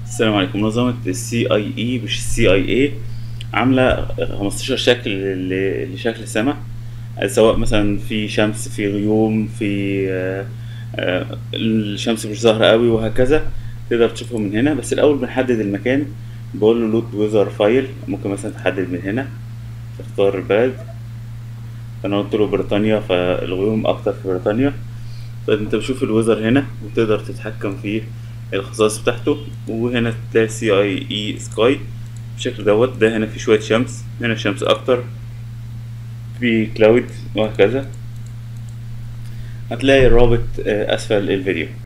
السلام عليكم منظمة السي اي اي مش السي اي اي عاملة 15 شكل ل- لشكل سما سواء مثلا في شمس في غيوم في آه، آه، الشمس مش ظاهرة قوي وهكذا تقدر تشوفهم من هنا بس الأول بنحدد المكان بقول له لود ويزر فايل ممكن مثلا تحدد من هنا تختار البلد فأنا قلت له بريطانيا فالغيوم أكتر في بريطانيا فانت بتشوف الويزر هنا وتقدر تتحكم في الخصائص بتاعته وهنا تلاقي سي اي اي سكاي بالشكل دوت ده هنا في شوية شمس هنا الشمس اكتر في كلاود وهكذا هتلاقي الرابط آه، اسفل الفيديو